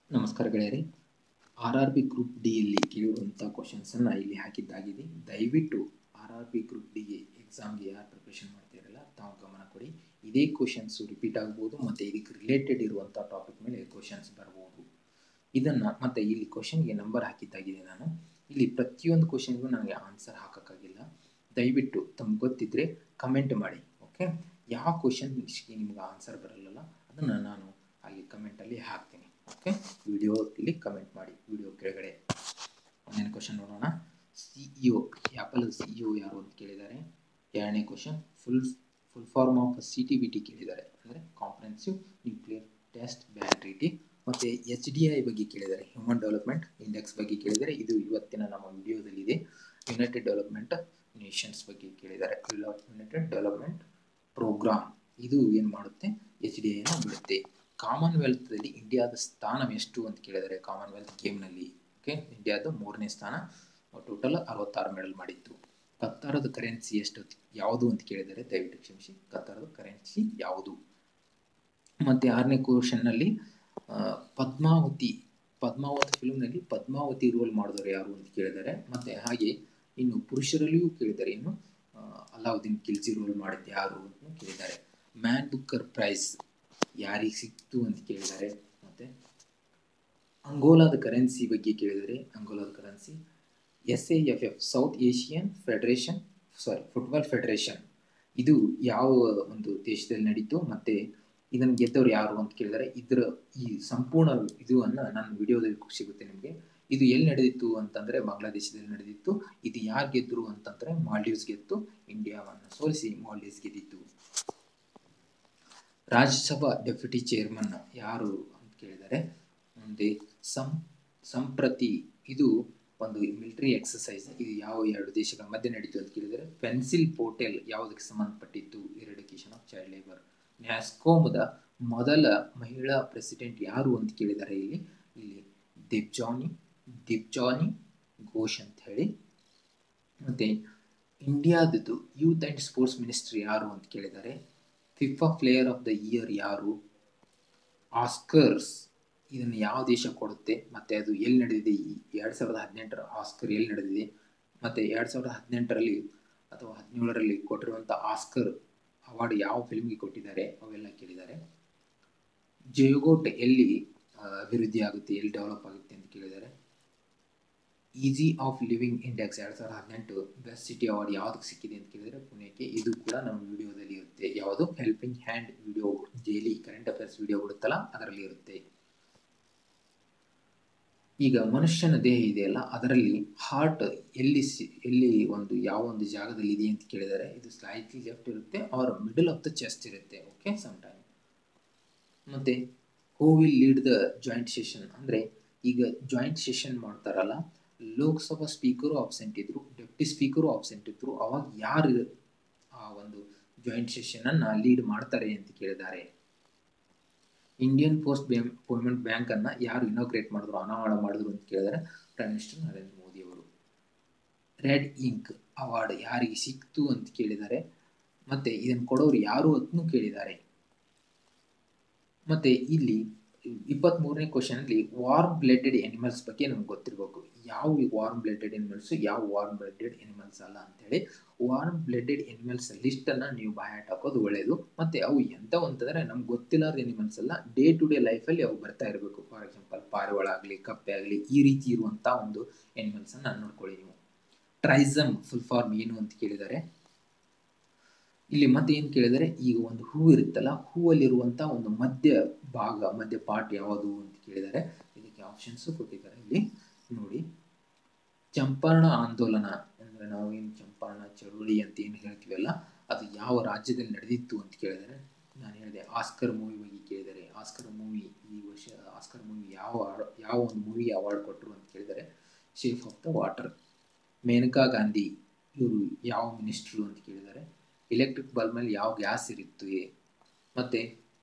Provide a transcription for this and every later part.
ನಮಸ್ಕಾರ ಗೆಳೆಯರಿ R R B group ಡಿಯಲ್ಲಿ ಕೇಳಿರುವಂಥ ಕ್ವಶನ್ಸನ್ನು ಇಲ್ಲಿ ಹಾಕಿದ್ದಾಗಿದೆ ದಯವಿಟ್ಟು ಆರ್ ಆರ್ ಬಿ ಗ್ರೂಪ್ ಡಿಗೆ ಎಕ್ಸಾಮ್ಗೆ ಯಾರು ಪ್ರಿಪ್ರೇಷನ್ ಮಾಡ್ತಿರಲ್ಲ ತಾವು ಗಮನ ಕೊಡಿ ಇದೇ ಕ್ವಶನ್ಸು ರಿಪೀಟ್ ಆಗ್ಬೋದು ಮತ್ತು ಇದಕ್ಕೆ ರಿಲೇಟೆಡ್ ಇರುವಂಥ ಟಾಪಿಕ್ ಮೇಲೆ ಕ್ವಶನ್ಸ್ ಬರ್ಬೋದು ಇದನ್ನು ಮತ್ತು ಇಲ್ಲಿ ಕ್ವಶನ್ಗೆ ನಂಬರ್ ಹಾಕಿದ್ದಾಗಿದೆ ನಾನು ಇಲ್ಲಿ ಪ್ರತಿಯೊಂದು ಕ್ವಶನ್ಗೂ ನನಗೆ ಆನ್ಸರ್ ಹಾಕೋಕ್ಕಾಗಿಲ್ಲ ದಯವಿಟ್ಟು ತಮ್ಗೆ ಗೊತ್ತಿದ್ದರೆ ಕಮೆಂಟ್ ಮಾಡಿ ಓಕೆ ಯಾವ ಕ್ವಶನ್ಸ್ಗೆ ನಿಮ್ಗೆ ಆನ್ಸರ್ ಬರಲ್ಲಲ್ಲ ಅದನ್ನು ನಾನು ಅಲ್ಲಿ ಕಮೆಂಟಲ್ಲಿ ಹಾಕ್ತೀನಿ ಓಕೆ ವಿಡಿಯೋದಲ್ಲಿ ಕಮೆಂಟ್ ಮಾಡಿ ವಿಡಿಯೋ ಕೆಳಗಡೆ ಒಂದನೇ ಕ್ವಶನ್ ನೋಡೋಣ C E O apple C E O ಯಾರು ಅಂತ ಕೇಳಿದ್ದಾರೆ ಎರಡನೇ question full full form of C T B T ಕೇಳಿದ್ದಾರೆ ಅಂದರೆ ಕಾಂಪ್ರೆನ್ಸಿವ್ ನ್ಯೂಕ್ಲಿಯರ್ ಟೆಸ್ಟ್ ಬ್ಯಾಟ್ರಿಟಿ ಮತ್ತು ಎಚ್ ಡಿ ಐ ಬಗ್ಗೆ ಕೇಳಿದ್ದಾರೆ ಹ್ಯೂಮನ್ ಡೆವಲಪ್ಮೆಂಟ್ ಇಂಡೆಕ್ಸ್ ಬಗ್ಗೆ ಕೇಳಿದ್ದಾರೆ ಇದು ಇವತ್ತಿನ ನಮ್ಮ ವಿಡಿಯೋದಲ್ಲಿದೆ ಯುನೈಟೆಡ್ ಡೆವಲಪ್ಮೆಂಟ್ ನೇಷನ್ಸ್ ಬಗ್ಗೆ ಕೇಳಿದ್ದಾರೆ ಯುನೈಟೆಡ್ ಡೆವಲಪ್ಮೆಂಟ್ ಪ್ರೋಗ್ರಾಮ್ ಇದು ಏನು ಮಾಡುತ್ತೆ ಎಚ್ ಡಿ ಐನ ಬಿಡುತ್ತೆ ಕಾಮನ್ವೆಲ್ತ್ದಲ್ಲಿ ಇಂಡಿಯಾದ ಸ್ಥಾನ ಎಷ್ಟು ಅಂತ ಕೇಳಿದರೆ ಕಾಮನ್ವೆಲ್ತ್ ಗೇಮ್ನಲ್ಲಿ ಓಕೆ ಇಂಡಿಯಾದ ಮೂರನೇ ಸ್ಥಾನ ಟೋಟಲ್ ಅರವತ್ತಾರು ಮೆಡಲ್ ಮಾಡಿತ್ತು ಕತ್ತಾರದ ಕರೆನ್ಸಿ ಎಷ್ಟು ಯಾವುದು ಅಂತ ಕೇಳಿದರೆ ದಯವಿಟ್ಟು ಕ್ಷಮಿಸಿ ಕತ್ತಾರದ ಕರೆನ್ಸಿ ಯಾವುದು ಮತ್ತು ಆರನೇ ಕ್ವಶನ್ನಲ್ಲಿ ಪದ್ಮಾವತಿ ಪದ್ಮಾವತಿ ಫಿಲ್ಮ್ನಲ್ಲಿ ಪದ್ಮಾವತಿ ರೋಲ್ ಮಾಡಿದವರು ಯಾರು ಅಂತ ಕೇಳಿದ್ದಾರೆ ಮತ್ತು ಹಾಗೆ ಇನ್ನು ಪುರುಷರಲ್ಲಿಯೂ ಕೇಳಿದ್ದಾರೆ ಇನ್ನು ಅಲಾವುದ್ದೀನ್ ಖಿಲ್ಜಿ ರೋಲ್ ಮಾಡಿದ್ದು ಯಾರು ಅಂತ ಕೇಳಿದ್ದಾರೆ ಮ್ಯಾನ್ ಬುಕ್ಕರ್ ಪ್ರೈಸ್ ಯಾರಿಗೆ ಸಿಕ್ತು ಅಂತ ಕೇಳಿದ್ದಾರೆ ಮತ್ತು ಅಂಗೋಲಾದ ಕರೆನ್ಸಿ ಬಗ್ಗೆ ಕೇಳಿದರೆ ಅಂಗೋಲಾದ currency S A F F south Asian federation sorry football federation ಇದು ಯಾವ ಒಂದು ದೇಶದಲ್ಲಿ ನಡೀತು ಮತ್ತು ಇದನ್ನು ಗೆದ್ದವ್ರು ಯಾರು ಅಂತ ಕೇಳಿದರೆ ಇದರ ಈ ಸಂಪೂರ್ಣ ಇದನ್ನು ನನ್ನ ವಿಡಿಯೋದಲ್ಲಿ ಸಿಗುತ್ತೆ ನಿಮಗೆ ಇದು ಎಲ್ಲಿ ನಡೆದಿತ್ತು ಅಂತಂದರೆ ಬಾಂಗ್ಲಾದೇಶದಲ್ಲಿ ನಡೆದಿತ್ತು ಇದು ಯಾರು ಗೆದ್ದರು ಅಂತಂದರೆ ಮಾಲ್ಡೀವ್ಸ್ ಗೆದ್ದು ಇಂಡಿಯಾವನ್ನು ಸೋಲಿಸಿ ಮಾಲ್ಡೀವ್ಸ್ ಗೆದ್ದಿತ್ತು ರಾಜ್ಯಸಭಾ ಡೆಪ್ಯೂಟಿ ಚೇರ್ಮನ್ ಯಾರು ಅಂತ ಕೇಳಿದರೆ ಮುಂದೆ ಸಂ ಸಂಪ್ರತಿ ಇದು ಒಂದು ಮಿಲಿಟರಿ ಎಕ್ಸಸೈಸ್ ಇದು ಯಾವ ಎರಡು ದೇಶಗಳ ಮಧ್ಯೆ ನಡೀತು ಅಂತ ಕೇಳಿದರೆ ಪೆನ್ಸಿಲ್ ಪೋರ್ಟೆಲ್ ಯಾವುದಕ್ಕೆ ಸಂಬಂಧಪಟ್ಟಿತ್ತು ಇರೆಡಿಕೇಶನ್ ಆಫ್ ಚೈಲ್ಡ್ ಲೇಬರ್ ನ್ಯಾಸ್ಕೋಮದ ಮೊದಲ ಮಹಿಳಾ ಪ್ರೆಸಿಡೆಂಟ್ ಯಾರು ಅಂತ ಕೇಳಿದ್ದಾರೆ ಇಲ್ಲಿ ಇಲ್ಲಿ ದಿಬ್ಜಾನಿ ದಿಬ್ಜಾನಿ ಘೋಷ್ ಅಂತ ಹೇಳಿ ಮತ್ತು ಇಂಡಿಯಾದದ್ದು ಯೂತ್ ಆ್ಯಂಡ್ ಸ್ಪೋರ್ಟ್ಸ್ ಮಿನಿಸ್ಟ್ರಿ ಯಾರು ಅಂತ ಕೇಳಿದ್ದಾರೆ FIFA player of the year ಯಾರು ಆಸ್ಕರ್ಸ್ ಇದನ್ನು ಯಾವ ದೇಶ ಕೊಡುತ್ತೆ ಮತ್ತು ಅದು ಎಲ್ಲಿ ನಡೆದಿದೆ ಈ ಎರಡು ಸಾವಿರದ ಹದಿನೆಂಟರ ಆಸ್ಕರ್ ಎಲ್ಲಿ ನಡೆದಿದೆ ಮತ್ತು ಎರಡು ಸಾವಿರದ ಹದಿನೆಂಟರಲ್ಲಿ ಅಥವಾ ಹದಿನೇಳರಲ್ಲಿ ಕೊಟ್ಟಿರುವಂಥ ಆಸ್ಕರ್ ಅವಾರ್ಡ್ ಯಾವ ಫಿಲ್ಮ್ಗೆ ಕೊಟ್ಟಿದ್ದಾರೆ ಅವೆಲ್ಲ ಕೇಳಿದ್ದಾರೆ ಜಯೋಗೋಟ್ ಎಲ್ಲಿ ಅಭಿವೃದ್ಧಿ ಆಗುತ್ತೆ ಎಲ್ಲಿ ಡೆವಲಪ್ ಆಗುತ್ತೆ ಅಂತ ಕೇಳಿದ್ದಾರೆ ಈಸಿ ಆಫ್ ಲಿವಿಂಗ್ ಇಂಡೆಕ್ಸ್ ಎರಡು ಸಾವಿರದ ಹದಿನೆಂಟು ಬೆಸ್ಟ್ ಸಿಟಿ ಅವಾರ್ಡ್ ಯಾವುದಕ್ಕೆ ಸಿಕ್ಕಿದೆ ಅಂತ ಕೇಳಿದರೆ ಪುಣೆಗೆ ಇದು ಕೂಡ ನಮ್ಮ ವಿಡಿಯೋದಲ್ಲಿ ಇರುತ್ತೆ ಯಾವುದು helping hand video daily current affairs video ಬಿಡುತ್ತಲ್ಲ ಅದರಲ್ಲಿ ಇರುತ್ತೆ ಈಗ ಮನುಷ್ಯನ ದೇಹ ಇದೆಯಲ್ಲ ಅದರಲ್ಲಿ ಹಾರ್ಟ್ ಎಲ್ಲಿ ಸಿ ಎಲ್ಲಿ ಒಂದು ಯಾವ ಒಂದು ಜಾಗದಲ್ಲಿ ಇದೆ ಅಂತ ಕೇಳಿದರೆ ಇದು ಸ್ಲೈಟ್ಲಿ ಲೆಫ್ಟ್ ಇರುತ್ತೆ ಅವರ ಮಿಡಲ್ ಆಫ್ ದ ಚೆಸ್ಟ್ ಇರುತ್ತೆ ಓಕೆ ಸಮ್ ಟೈಮ್ ಮತ್ತು who will lead the joint session ಅಂದರೆ ಈಗ ಜಾಯಿಂಟ್ ಸೆಷನ್ ಮಾಡ್ತಾರಲ್ಲ ಲೋಕಸಭಾ ಸ್ಪೀಕರು ಆಬ್ಸೆಂಟ್ ಇದ್ದರು ಡೆಪ್ಟಿ ಸ್ಪೀಕರು ಆಬ್ಸೆಂಟ್ ಇದ್ದರು ಅವಾಗ ಯಾರು ಆ ಒಂದು ಜಾಯಿಂಟ್ ಸೆಷನನ್ನು ಲೀಡ್ ಮಾಡ್ತಾರೆ ಅಂತ ಕೇಳಿದ್ದಾರೆ ಇಂಡಿಯನ್ ಪೋಸ್ಟ್ ಬೇ ಪೇಮೆಂಟ್ ಬ್ಯಾಂಕನ್ನು ಯಾರು ಇನಾಗ್ರೇಟ್ ಮಾಡಿದ್ರು ಅನಾವರಣ ಮಾಡಿದ್ರು ಅಂತ ಕೇಳಿದರೆ ಪ್ರೈಮ್ ಮಿನಿಸ್ಟರ್ ನರೇಂದ್ರ ಮೋದಿ ಅವರು ರೆಡ್ ಇಂಕ್ ಅವಾರ್ಡ್ ಯಾರಿಗೆ ಸಿಕ್ತು ಅಂತ ಕೇಳಿದ್ದಾರೆ ಮತ್ತು ಇದನ್ನು ಕೊಡೋರು ಯಾರು ಅಂತಲೂ ಕೇಳಿದ್ದಾರೆ ಮತ್ತು ಇಲ್ಲಿ ಇಪ್ಪತ್ತ್ಮೂರನೇ ಕ್ವಶನಲ್ಲಿ ವಾರ್ಮ್ ಬ್ಲಡೆಡ್ ಎನಿಮಲ್ಸ್ ಬಗ್ಗೆ ನಮ್ಗೆ ಗೊತ್ತಿರಬೇಕು ಯಾವ ವಾರ್ಮ್ ಬ್ಲಡೆಡ್ ಎನಿಮಲ್ಸು ಯಾವ ವಾರ್ಮ್ ಬ್ಲಡೆಡ್ ಎನಿಮಲ್ಸ್ ಅಲ್ಲ ಅಂಥೇಳಿ ವಾರ್ಮ್ ಬ್ಲಡೆಡ್ ಎನಿಮಲ್ಸ್ ಲಿಸ್ಟನ್ನು ನೀವು ಬಾಯಾಟ ಹಾಕೋದು ಒಳ್ಳೆಯದು ಮತ್ತು ಅವು ಎಂಥವು ಅಂತಂದರೆ ನಮ್ಗೆ ಗೊತ್ತಿಲ್ಲಾರ್ದ ಎನಿಮಲ್ಸ್ ಎಲ್ಲ ಡೇ ಟು ಡೇ ಲೈಫಲ್ಲಿ ಅವು ಬರ್ತಾ ಇರಬೇಕು ಫಾರ್ ಎಕ್ಸಾಂಪಲ್ ಪಾರಿವಾಳ ಆಗಲಿ ಕಪ್ಪೆ ಆಗಲಿ ಈ ರೀತಿ ಇರುವಂಥ ಒಂದು ಎನಿಮಲ್ಸನ್ನು ನೋಡ್ಕೊಳ್ಳಿ ನೀವು ಟ್ರೈಸಮ್ ಫುಲ್ ಫಾರ್ಮ್ ಏನು ಅಂತ ಕೇಳಿದ್ದಾರೆ ಇಲ್ಲಿ ಮತ್ತೆ ಏನು ಕೇಳಿದರೆ ಈಗ ಒಂದು ಹೂ ಇರುತ್ತಲ್ಲ ಹೂವಲ್ಲಿರುವಂಥ ಒಂದು ಮಧ್ಯ ಭಾಗ ಮಧ್ಯ ಪಾರ್ಟ್ ಯಾವುದು ಅಂತ ಕೇಳಿದ್ದಾರೆ ಇದಕ್ಕೆ ಆಪ್ಷನ್ಸು ಕೊಟ್ಟಿದ್ದಾರೆ ಇಲ್ಲಿ ನೋಡಿ ಚಂಪಾರಣ ಆಂದೋಲನ ಅಂದರೆ ನಾವು ಏನು ಚಂಪಾರಣ ಚಳುವಳಿ ಅಂತ ಏನು ಹೇಳ್ತೀವಲ್ಲ ಅದು ಯಾವ ರಾಜ್ಯದಲ್ಲಿ ನಡೆದಿತ್ತು ಅಂತ ಕೇಳಿದರೆ ನಾನು ಹೇಳಿದೆ ಆಸ್ಕರ್ ಮೂವಿ ಬಗ್ಗೆ ಕೇಳಿದರೆ ಆಸ್ಕರ್ ಮೂವಿ ಈ ವರ್ಷ ಆಸ್ಕರ್ ಮೂವಿ ಯಾವ ಯಾವ ಒಂದು ಮೂವಿ ಅವಾರ್ಡ್ ಕೊಟ್ಟರು ಅಂತ ಕೇಳಿದರೆ shape of the water Maneka Gandhi ಇವರು ಯಾವ ಮಿನಿಸ್ಟ್ರು ಅಂತ ಕೇಳಿದ್ದಾರೆ ಎಲೆಕ್ಟ್ರಿಕ್ ಬಲ್ಬ್ ಮೇಲೆ ಯಾವ ಗ್ಯಾಸ್ ಇರುತ್ತೆ ಮತ್ತು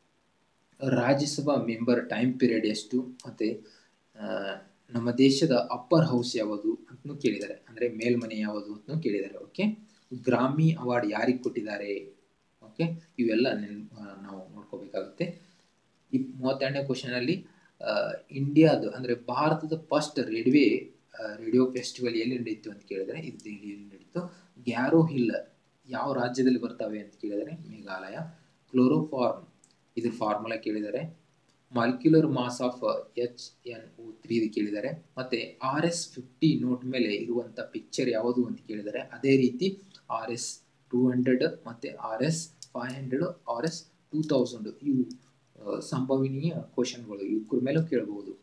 ರಾಜ್ಯಸಭಾ ಮೆಂಬರ್ ಟೈಮ್ ಪೀರಿಯಡ್ ಎಷ್ಟು ಮತ್ತು ನಮ್ಮ ದೇಶದ ಅಪ್ಪರ್ ಹೌಸ್ ಯಾವುದು ಅಂತಲೂ ಕೇಳಿದ್ದಾರೆ ಅಂದರೆ ಮೇಲ್ಮನೆ ಯಾವುದು ಅಂತಲೂ ಕೇಳಿದ್ದಾರೆ ಓಕೆ ಗ್ರಾಮಿ ಅವಾರ್ಡ್ ಯಾರಿಗೆ ಕೊಟ್ಟಿದ್ದಾರೆ ಓಕೆ ಇವೆಲ್ಲ ನೆನ್ ನಾವು ನೋಡ್ಕೋಬೇಕಾಗುತ್ತೆ ಈ ಮೂವತ್ತೆರಡನೇ ಕ್ವಶನಲ್ಲಿ ಇಂಡಿಯಾದ ಅಂದರೆ ಭಾರತದ ಫಸ್ಟ್ ರೇಡಿಯೋ ರೇಡಿಯೋ ಫೆಸ್ಟಿವಲ್ ಎಲ್ಲಿ ನಡೀತು ಅಂತ ಕೇಳಿದರೆ ಇದು ದೆಹಲಿಯಲ್ಲಿ ನಡೀತು ಗ್ಯಾರೋ ಹಿಲ್ ಯಾವ ರಾಜ್ಯದಲ್ಲಿ ಬರ್ತವೆ ಅಂತ ಕೇಳಿದರೆ ಮೇಘಾಲಯ ಕ್ಲೋರೋಫಾರ್ಮ್ ಇದ್ರ ಫಾರ್ಮುಲಾ ಕೇಳಿದ್ದಾರೆ molecular mass of H N O three ಕೇಳಿದ್ದಾರೆ ಮತ್ತು ಆರ್ ಎಸ್ ಫಿಫ್ಟಿ ನೋಟ್ ಮೇಲೆ ಇರುವಂಥ ಪಿಕ್ಚರ್ ಯಾವುದು ಅಂತ ಕೇಳಿದ್ದಾರೆ ಅದೇ ರೀತಿ ಆರ್ ಎಸ್ ಟೂ ಹಂಡ್ರೆಡ್ ಮತ್ತು R S five hundred R S two thousand ಇವು ಸಂಭವನೀಯ ಕ್ವಶನ್ಗಳು ಇವ್ರ ಮೇಲೂ ಕೇಳಬಹುದು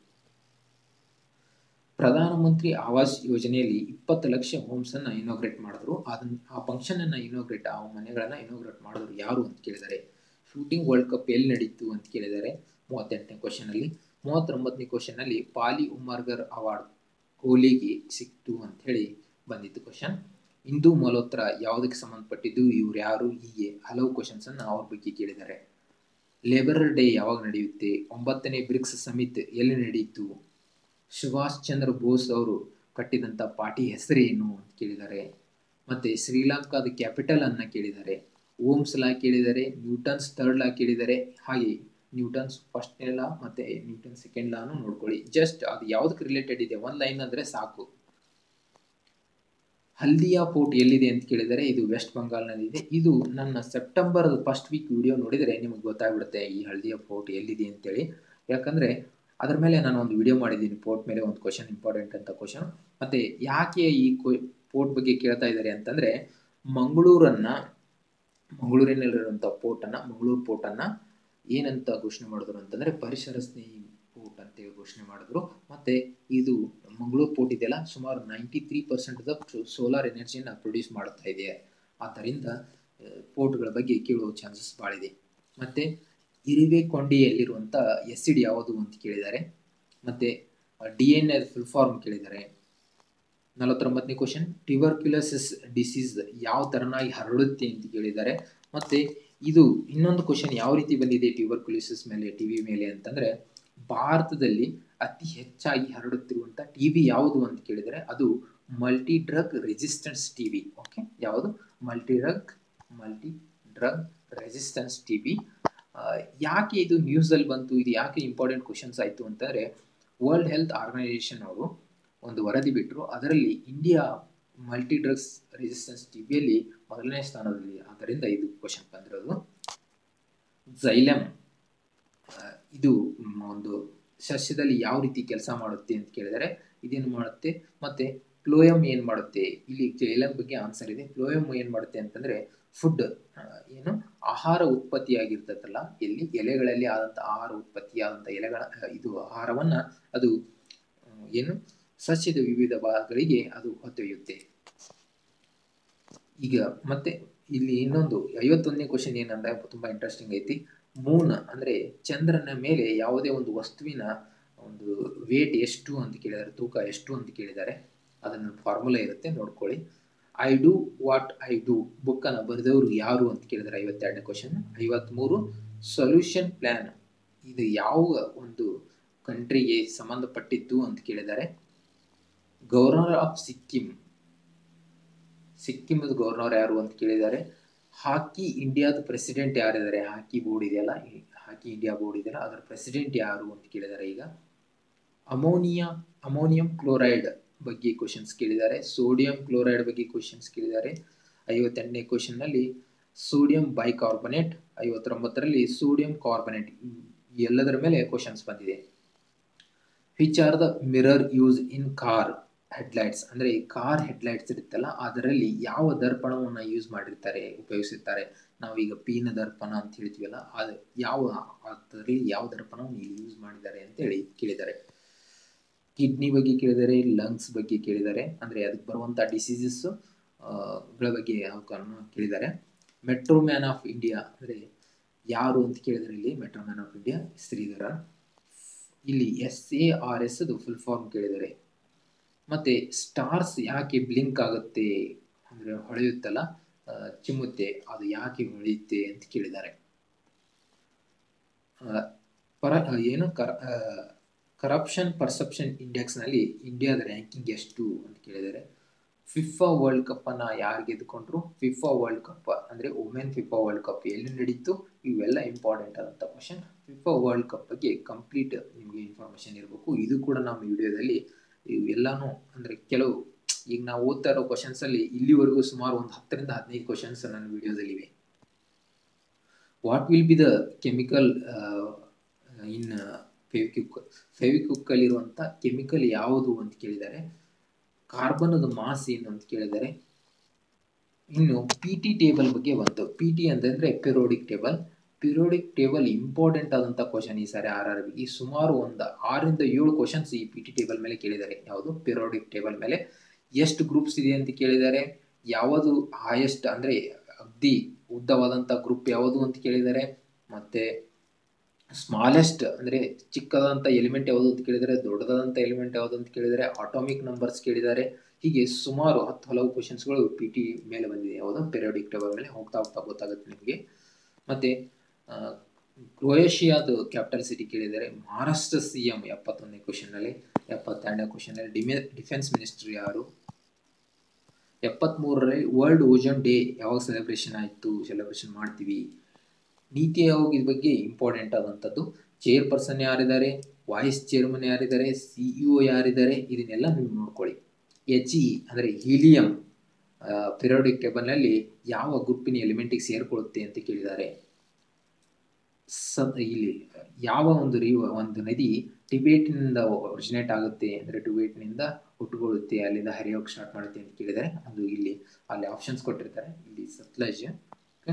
ಪ್ರಧಾನಮಂತ್ರಿ ಆವಾಸ್ ಯೋಜನೆಯಲ್ಲಿ ಇಪ್ಪತ್ತು ಲಕ್ಷ ಹೋಮ್ಸನ್ನು ಇನೋಗ್ರೇಟ್ ಮಾಡಿದ್ರು ಅದನ್ನ ಆ ಫಂಕ್ಷನನ್ನು ಇನೋಗ್ರೇಟ್ ಆ ಮನೆಗಳನ್ನು ಇನೋಗ್ರೇಟ್ ಮಾಡಿದ್ರು ಯಾರು ಅಂತ ಕೇಳಿದ್ದಾರೆ ಶೂಟಿಂಗ್ ವರ್ಲ್ಡ್ ಕಪ್ ಎಲ್ಲಿ ನಡೀತು ಅಂತ ಕೇಳಿದ್ದಾರೆ ಮೂವತ್ತೆಂಟನೇ ಕ್ವಶನಲ್ಲಿ ಮೂವತ್ತೊಂಬತ್ತನೇ ಕ್ವಶನಲ್ಲಿ ಪಾಲಿ ಉಮರ್ಗರ್ ಅವಾರ್ಡ್ ಕೊಹ್ಲಿಗೆ ಸಿಕ್ತು ಅಂತ ಹೇಳಿ ಬಂದಿತ್ತು ಕ್ವಶನ್ ಇಂದು ಮಲ್ಹೋತ್ರ ಯಾವುದಕ್ಕೆ ಸಂಬಂಧಪಟ್ಟಿದ್ದು ಇವ್ರು ಯಾರು ಹೀಗೆ ಹಲವು ಕ್ವಶನ್ಸನ್ನು ಅವ್ರ ಬಗ್ಗೆ ಕೇಳಿದ್ದಾರೆ ಲೇಬರ್ ಡೇ ಯಾವಾಗ ನಡೆಯುತ್ತೆ ಒಂಬತ್ತನೇ ಬ್ರಿಕ್ಸ್ ಸಮಿತ್ ಎಲ್ಲಿ ನಡೆಯಿತು ಸುಭಾಷ್ ಚಂದ್ರ ಬೋಸ್ ಅವರು ಕಟ್ಟಿದಂಥ ಪಾರ್ಟಿ ಹೆಸರೇನು ಅಂತ ಕೇಳಿದ್ದಾರೆ ಮತ್ತು ಶ್ರೀಲಂಕಾದ ಕ್ಯಾಪಿಟಲ್ ಅನ್ನು ಕೇಳಿದ್ದಾರೆ ಓಮ್ಸ್ ಲಾ ಕೇಳಿದ್ದಾರೆ ನ್ಯೂಟನ್ಸ್ ಥರ್ಡ್ ಲಾ ಕೇಳಿದ್ದಾರೆ ಹಾಗೆ ನ್ಯೂಟನ್ಸ್ ಫಸ್ಟ್ ಲಾ ಮತ್ತು ನ್ಯೂಟನ್ ಸೆಕೆಂಡ್ ಲಾನು ನೋಡ್ಕೊಳ್ಳಿ ಜಸ್ಟ್ ಅದು ಯಾವುದಕ್ಕೆ ರಿಲೇಟೆಡ್ ಇದೆ ಒಂದು ಲೈನ್ ಅಂದರೆ ಸಾಕು ಹಲ್ದಿಯಾ ಫೋರ್ಟ್ ಎಲ್ಲಿದೆ ಅಂತ ಕೇಳಿದರೆ ಇದು ವೆಸ್ಟ್ ಬಂಗಾಲ್ನಲ್ಲಿದೆ ಇದು ನನ್ನ ಸೆಪ್ಟೆಂಬರ್ ಫಸ್ಟ್ ವೀಕ್ ವಿಡಿಯೋ ನೋಡಿದರೆ ನಿಮಗೆ ಗೊತ್ತಾಗ್ಬಿಡುತ್ತೆ ಈ ಹಲ್ದಿಯಾ ಫೋರ್ಟ್ ಎಲ್ಲಿದೆ ಅಂತೇಳಿ ಯಾಕಂದರೆ ಅದರ ಮೇಲೆ ನಾನು ಒಂದು ವಿಡಿಯೋ ಮಾಡಿದ್ದೀನಿ ಫೋರ್ಟ್ ಮೇಲೆ ಒಂದು ಕ್ವಶನ್ ಇಂಪಾರ್ಟೆಂಟ್ ಅಂತ ಕ್ವಶನ್ ಮತ್ತು ಯಾಕೆ ಈ ಫೋರ್ಟ್ ಬಗ್ಗೆ ಕೇಳ್ತಾ ಇದ್ದಾರೆ ಅಂತಂದರೆ ಮಂಗಳೂರನ್ನು ಮಂಗಳೂರಿನಲ್ಲಿರುವಂಥ ಪೋರ್ಟನ್ನು ಮಂಗಳೂರು ಪೋರ್ಟನ್ನು ಏನಂತ ಘೋಷಣೆ ಮಾಡಿದ್ರು ಅಂತಂದರೆ ಪರಿಸರ ಸ್ನೇಹಿ ಪೋರ್ಟ್ ಅಂತೇಳಿ ಘೋಷಣೆ ಮಾಡಿದ್ರು ಮತ್ತು ಇದು ಮಂಗಳೂರು ಪೋರ್ಟ್ ಇದೆಯಲ್ಲ ಸುಮಾರು ನೈಂಟಿ ತ್ರೀ ಪರ್ಸೆಂಟ್ ಸೋಲಾರ್ ಎನರ್ಜಿಯನ್ನು ಪ್ರೊಡ್ಯೂಸ್ ಮಾಡ್ತಾ ಇದೆ ಆದ್ದರಿಂದ ಪೋರ್ಟ್ಗಳ ಬಗ್ಗೆ ಕೇಳುವ ಚಾನ್ಸಸ್ ಭಾಳಿದೆ ಮತ್ತು ಇರುವೆಕೊಂಡಿಯಲ್ಲಿರುವಂಥ ಎಸಿಡ್ ಯಾವುದು ಅಂತ ಕೇಳಿದ್ದಾರೆ ಮತ್ತು D N A full form ಕೇಳಿದ್ದಾರೆ ನಲವತ್ತೊಂಬತ್ತನೇ ಕ್ವಶನ್ ಟ್ಯೂಬರ್ಕ್ಯುಲೋಸಿಸ್ ಡಿಸೀಸ್ ಯಾವ ಥರನಾಗಿ ಹರಡುತ್ತೆ ಅಂತ ಕೇಳಿದ್ದಾರೆ ಮತ್ತು ಇದು ಇನ್ನೊಂದು ಕ್ವಶನ್ ಯಾವ ರೀತಿ ಬಂದಿದೆ ಟ್ಯೂಬರ್ಕ್ಯುಲೋಸಿಸ್ ಮೇಲೆ ಟಿ ವಿ ಮೇಲೆ ಅಂತಂದರೆ ಭಾರತದಲ್ಲಿ ಅತಿ ಹೆಚ್ಚಾಗಿ ಹರಡುತ್ತಿರುವಂಥ ಟಿ ವಿ ಯಾವುದು ಅಂತ ಕೇಳಿದರೆ ಅದು multi drug resistance T B okay ಯಾವುದು multi drug multi drug resistance T B ಯಾಕೆ ಇದು ನ್ಯೂಸಲ್ಲಿ ಬಂತು ಇದು ಯಾಕೆ ಇಂಪಾರ್ಟೆಂಟ್ ಕ್ವಶನ್ಸ್ ಆಯಿತು ಅಂತಂದರೆ ವರ್ಲ್ಡ್ ಹೆಲ್ತ್ ಆರ್ಗನೈಸೇಷನ್ ಅವರು ಒಂದು ವರದಿ ಬಿಟ್ಟರು ಅದರಲ್ಲಿ India multi drugs resistance T ವಿಯಲ್ಲಿ ಮೊದಲನೇ ಸ್ಥಾನದಲ್ಲಿ ಆದ್ದರಿಂದ ಇದು ಕ್ವಶನ್ ಬಂದಿರೋದು ಝೈಲಮ್ ಇದು ಒಂದು ಸಸ್ಯದಲ್ಲಿ ಯಾವ ರೀತಿ ಕೆಲಸ ಮಾಡುತ್ತೆ ಅಂತ ಕೇಳಿದರೆ ಇದೇನು ಮಾಡುತ್ತೆ ಮತ್ತು ಫ್ಲೋಯಮ್ ಏನು ಮಾಡುತ್ತೆ ಇಲ್ಲಿ ಜೈಲಮ್ ಬಗ್ಗೆ ಆನ್ಸರ್ ಇದೆ ಫ್ಲೋಯಮ್ ಏನು ಮಾಡುತ್ತೆ ಅಂತಂದರೆ ಫುಡ್ ಏನು ಆಹಾರ ಉತ್ಪತ್ತಿಯಾಗಿರ್ತದಲ್ಲ ಎಲ್ಲಿ ಎಲೆಗಳಲ್ಲಿ ಆದಂಥ ಆಹಾರ ಉತ್ಪತ್ತಿಯಾದಂಥ ಎಲೆಗಳ ಇದು ಆಹಾರವನ್ನು ಅದು ಏನು ಸಸ್ಯದ ವಿವಿಧ ಭಾಗಗಳಿಗೆ ಅದು ಹೊತ್ತೊಯ್ಯುತ್ತೆ ಈಗ ಮತ್ತೆ ಇಲ್ಲಿ ಇನ್ನೊಂದು ಐವತ್ತೊಂದನೇ ಕ್ವಶನ್ ಏನಂದ್ರೆ ತುಂಬ ಇಂಟ್ರೆಸ್ಟಿಂಗ್ ಐತಿ ಮೂನ್ ಅಂದರೆ ಚಂದ್ರನ ಮೇಲೆ ಯಾವುದೇ ಒಂದು ವಸ್ತುವಿನ ಒಂದು ವೇಟ್ ಎಷ್ಟು ಅಂತ ಕೇಳಿದ್ದಾರೆ ತೂಕ ಎಷ್ಟು ಅಂತ ಕೇಳಿದ್ದಾರೆ ಅದನ್ನು ಫಾರ್ಮುಲಾ ಇರುತ್ತೆ ನೋಡ್ಕೊಳ್ಳಿ I do what I do ಬುಕ್ಕನ್ನು ಬರೆದವರು ಯಾರು ಅಂತ ಕೇಳಿದ್ದಾರೆ ಐವತ್ತೆರಡನೇ ಕ್ವಶನ್ ಐವತ್ತ್ಮೂರು ಸೊಲ್ಯೂಷನ್ ಪ್ಲ್ಯಾನ್ ಇದು ಯಾವ ಒಂದು ಕಂಟ್ರಿಗೆ ಸಂಬಂಧಪಟ್ಟಿದ್ದು ಅಂತ ಕೇಳಿದ್ದಾರೆ ಗವರ್ನರ್ ಆಫ್ ಸಿಕ್ಕಿಂ ಸಿಕ್ಕಿಮದ ಗವರ್ನರ್ ಯಾರು ಅಂತ ಕೇಳಿದ್ದಾರೆ ಹಾಕಿ ಇಂಡಿಯಾದ ಪ್ರೆಸಿಡೆಂಟ್ ಯಾರಿದ್ದಾರೆ ಹಾಕಿ ಬೋರ್ಡ್ ಇದೆಯಲ್ಲ ಹಾಕಿ ಇಂಡಿಯಾ ಬೋರ್ಡ್ ಇದೆಯಲ್ಲ ಅದರ ಪ್ರೆಸಿಡೆಂಟ್ ಯಾರು ಅಂತ ಕೇಳಿದ್ದಾರೆ ಈಗ ಅಮೋನಿಯಾ ಅಮೋನಿಯಂ ಕ್ಲೋರೈಡ್ ಬಗ್ಗೆ ಕ್ವಶನ್ಸ್ ಕೇಳಿದ್ದಾರೆ ಸೋಡಿಯಂ ಕ್ಲೋರೈಡ್ ಬಗ್ಗೆ ಕ್ವಶನ್ಸ್ ಕೇಳಿದ್ದಾರೆ ಐವತ್ತೆಂಟನೇ ಕ್ವಶನ್ನಲ್ಲಿ ಸೋಡಿಯಂ ಬೈಕಾರ್ಬನೇಟ್ ಐವತ್ತೊಂಬತ್ತರಲ್ಲಿ ಸೋಡಿಯಂ ಕಾರ್ಬನೇಟ್ ಎಲ್ಲದರ ಮೇಲೆ ಕ್ವಶನ್ಸ್ ಬಂದಿದೆ which are the mirror use in car headlights ಅಂದರೆ ಕಾರ್ ಹೆಡ್ಲೈಟ್ಸ್ ಇರುತ್ತಲ್ಲ ಅದರಲ್ಲಿ ಯಾವ ದರ್ಪಣವನ್ನು ಯೂಸ್ ಮಾಡಿರ್ತಾರೆ ಉಪಯೋಗಿಸಿರ್ತಾರೆ ನಾವೀಗ ಪೀನ ದರ್ಪಣ ಅಂತ ಹೇಳ್ತೀವಲ್ಲ ಅದು ಯಾವ ಅದರಲ್ಲಿ ಯಾವ ದರ್ಪಣವನ್ನು ಇಲ್ಲಿ ಯೂಸ್ ಮಾಡಿದ್ದಾರೆ ಅಂತೇಳಿ ಕೇಳಿದ್ದಾರೆ ಕಿಡ್ನಿ ಬಗ್ಗೆ ಕೇಳಿದ್ದಾರೆ ಲಂಗ್ಸ್ ಬಗ್ಗೆ ಕೇಳಿದ್ದಾರೆ ಅಂದರೆ ಅದಕ್ಕೆ ಬರುವಂಥ ಡಿಸೀಸಸ್ ಗಳ ಬಗ್ಗೆ ಅವಕನ್ನು ಕೇಳಿದ್ದಾರೆ ಮೆಟ್ರೋ ಮ್ಯಾನ್ ಆಫ್ ಇಂಡಿಯಾ ಅಂದರೆ ಯಾರು ಅಂತ ಕೇಳಿದರೆ ಇಲ್ಲಿ metro man of India Sreedhara ಇಲ್ಲಿ ಎಸ್ ಎ ಆರ್ ಎಸ್ ಅದು ಫುಲ್ ಫಾರ್ಮ್ ಕೇಳಿದ್ದಾರೆ ಮತ್ತು ಸ್ಟಾರ್ಸ್ ಯಾಕೆ ಬ್ಲಿಂಕ್ ಆಗುತ್ತೆ ಅಂದರೆ ಹೊಳೆಯುತ್ತಲ್ಲ ಚಿಮ್ಮುತ್ತೆ ಅದು ಯಾಕೆ ಹೊಳೆಯುತ್ತೆ ಅಂತ ಕೇಳಿದ್ದಾರೆ ಪರ ಏನು ಕರ ಕರಪ್ಷನ್ ಪರ್ಸೆಪ್ಷನ್ ಇಂಡೆಕ್ಸ್ನಲ್ಲಿ ಇಂಡಿಯಾದ ರ್ಯಾಂಕಿಂಗ್ ಎಷ್ಟು ಅಂತ ಕೇಳಿದ್ದಾರೆ ಫಿಫಾ ವರ್ಲ್ಡ್ ಕಪ್ಪನ್ನು ಯಾರು ಗೆದ್ದುಕೊಂಡ್ರು ಫಿಫಾ ವರ್ಲ್ಡ್ ಕಪ್ ಅಂದರೆ ವುಮೆನ್ ಫಿಫಾ ವರ್ಲ್ಡ್ ಕಪ್ ಎಲ್ಲಿ ನಡೀತು ಇವೆಲ್ಲ ಇಂಪಾರ್ಟೆಂಟ್ ಆದಂಥ ಕ್ವಶನ್ ಫಿಫಾ ವರ್ಲ್ಡ್ ಕಪ್ ಬಗ್ಗೆ ಕಂಪ್ಲೀಟ್ ನಿಮಗೆ ಇನ್ಫಾರ್ಮೇಷನ್ ಇರಬೇಕು ಇದು ಕೂಡ ನಮ್ಮ ವಿಡಿಯೋದಲ್ಲಿ ಎಲ್ಲಾನು ಅಂದರೆ ಕೆಲವು ಈಗ ನಾವು ಓದ್ತಾ ಇರೋ ಕ್ವಶನ್ಸಲ್ಲಿ ಇಲ್ಲಿವರೆಗೂ ಸುಮಾರು ಒಂದು ಹತ್ತರಿಂದ ಹದಿನೈದು ಕ್ವಶನ್ಸ್ ನನ್ನ ವಿಡಿಯೋದಲ್ಲಿವೆ what will be the chemical in Fevikwik ಫೆವಿಕ್ವಿಕ್ಕಲ್ಲಿರುವಂಥ ಕೆಮಿಕಲ್ ಯಾವುದು ಅಂತ ಕೇಳಿದ್ದಾರೆ ಕಾರ್ಬನದ ಮಾಸ್ ಏನು ಅಂತ ಕೇಳಿದ್ದಾರೆ ಇನ್ನು ಪಿ ಟಿ ಟೇಬಲ್ ಬಗ್ಗೆ ಬಂತು ಪಿ ಟಿ ಅಂತಂದರೆ periodic table periodic table important ಆದಂಥ ಕ್ವಶನ್ ಈ ಸಾರಿ ಆರ್ ಆರ್ ಬಿಗೆ ಸುಮಾರು ಒಂದು ಆರರಿಂದ ಏಳು ಕ್ವಶನ್ಸ್ ಈ ಪಿ ಟಿ ಟೇಬಲ್ ಮೇಲೆ ಕೇಳಿದ್ದಾರೆ ಯಾವುದು ಪಿರಿಯೋಡಿಕ್ ಟೇಬಲ್ ಮೇಲೆ ಎಷ್ಟು ಗ್ರೂಪ್ಸ್ ಇದೆ ಅಂತ ಕೇಳಿದ್ದಾರೆ ಯಾವುದು ಹೈಯೆಸ್ಟ್ ಅಂದರೆ ಅಗ್ದಿ ಉದ್ದವಾದಂಥ ಗ್ರೂಪ್ ಯಾವುದು ಅಂತ ಕೇಳಿದ್ದಾರೆ ಮತ್ತು ಸ್ಮಾಲೆಸ್ಟ್ ಅಂದರೆ ಚಿಕ್ಕದಾದಂಥ ಎಲಿಮೆಂಟ್ ಯಾವುದು ಅಂತ ಕೇಳಿದರೆ ದೊಡ್ಡದಾದಂಥ ಎಲಿಮೆಂಟ್ ಯಾವುದು ಅಂತ ಕೇಳಿದರೆ ಆಟೋಮಿಕ್ ನಂಬರ್ಸ್ ಕೇಳಿದ್ದಾರೆ ಹೀಗೆ ಸುಮಾರು ಹತ್ತು ಹಲವು ಕ್ವಶನ್ಸ್ಗಳು ಪಿ ಟಿ ಮೇಲೆ ಬಂದಿದೆ ಯಾವುದು ಪೆರಿಯೋಡಿಕ್ ಟೇಬಲ್ ಮೇಲೆ ಹೋಗ್ತಾ ಹೋಗ್ತಾ ಗೊತ್ತಾಗುತ್ತೆ ನಿಮಗೆ ಮತ್ತು ಕ್ರೊಯೇಷಿಯಾದ ಕ್ಯಾಪಿಟಲ್ ಸಿಟಿ ಕೇಳಿದ್ದಾರೆ ಮಹಾರಾಷ್ಟ್ರ ಸಿ ಎಂ ಎಪ್ಪತ್ತೊಂದನೇ ಕ್ವಶನ್ನಲ್ಲಿ ಎಪ್ಪತ್ತೆರಡನೇ ಕ್ವಶನ್ನಲ್ಲಿ ಡಿಮೆ ಡಿಫೆನ್ಸ್ ಮಿನಿಸ್ಟ್ರಿ ಯಾರು ಎಪ್ಪತ್ತ್ಮೂರರಲ್ಲಿ ವರ್ಲ್ಡ್ ಓಜನ್ ಡೇ ಯಾವಾಗ ಸೆಲೆಬ್ರೇಷನ್ ಆಯಿತು ಸೆಲೆಬ್ರೇಷನ್ ಮಾಡ್ತೀವಿ ನೀತಿ ಆಯೋಗ ಇದ್ರ ಬಗ್ಗೆ ಇಂಪಾರ್ಟೆಂಟ್ ಆದಂಥದ್ದು ಚೇರ್ಪರ್ಸನ್ ಯಾರಿದ್ದಾರೆ ವಾಯ್ಸ್ ಚೇರ್ಮನ್ ಯಾರಿದ್ದಾರೆ ಸಿ ಇ ಒ ಯಾರಿದ್ದಾರೆ ಇದನ್ನೆಲ್ಲ ನೀವು ನೋಡ್ಕೊಳ್ಳಿ ಎಚ್ ಇ ಅಂದರೆ ಹೀಲಿಯಂ ಪಿರಿಯೋಡಿಕ್ ಟೇಬಲ್ನಲ್ಲಿ ಯಾವ ಗ್ರೂಪಿನ ಎಲಿಮೆಂಟಿಗೆ ಸೇರಿಕೊಳ್ಳುತ್ತೆ ಅಂತ ಕೇಳಿದ್ದಾರೆ ಸ ಇಲ್ಲಿ ಯಾವ ಒಂದು ರೀ ಒಂದು ನದಿ ಟಿಬೇಟ್ನಿಂದ ಒರಿಜಿನೇಟ್ ಆಗುತ್ತೆ ಅಂದರೆ ಟಿಬೇಟ್ನಿಂದ ಹುಟ್ಟುಕೊಳ್ಳುತ್ತೆ ಅಲ್ಲಿಂದ ಹರಿಯೋಕ್ಕೆ ಸ್ಟಾರ್ಟ್ ಮಾಡುತ್ತೆ ಅಂತ ಕೇಳಿದರೆ ಅದು ಇಲ್ಲಿ ಅಲ್ಲಿ ಆಪ್ಷನ್ಸ್ ಕೊಟ್ಟಿರ್ತಾರೆ ಇಲ್ಲಿ ಸತ್ಲಜ್ ಓಕೆ